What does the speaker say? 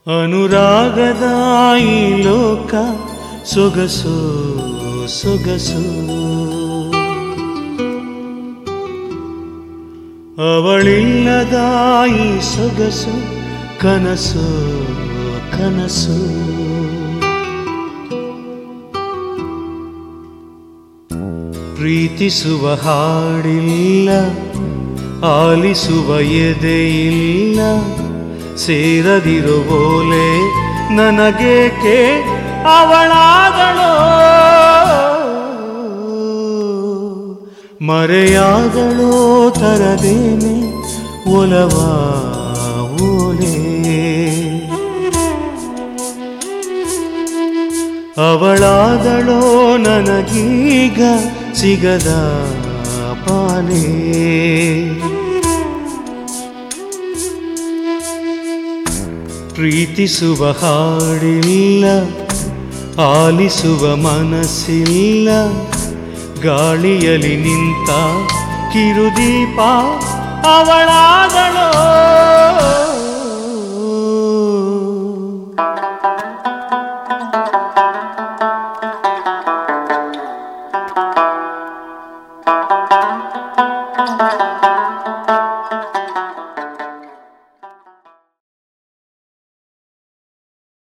ಅನುರಾಗದ ಈ ಲೋಕ ಸೊಗಸು ಸೊಗಸು ಅವಳಿಲ್ಲದ ಈ ಸೊಗಸು ಕನಸು ಕನಸು ಪ್ರೀತಿಸುವ ಹಾಡಿಲ್ಲ ಆಲಿಸುವ ಎದೆಯಿಲ್ಲ ಸೇರದಿರುವೋಲೆ ನನಗೇಕೆ ಅವಳಾದಳೋ ಮರೆಯಾದಳೋ ತರದೇನೆ ಒಲವ ಓಲೆ ಅವಳಾದಳೋ ನನಗೀಗ ಸಿಗದ ಪಾಲೇ ಪ್ರೀತಿಸುವ ಹಾಡಿಲ್ಲ ಆಲಿಸುವ ಮನಸ್ಸಿಲ್ಲ ಗಾಳಿಯಲ್ಲಿ ನಿಂತ ಕಿರುದೀಪ ಅವಳಾದಳೋ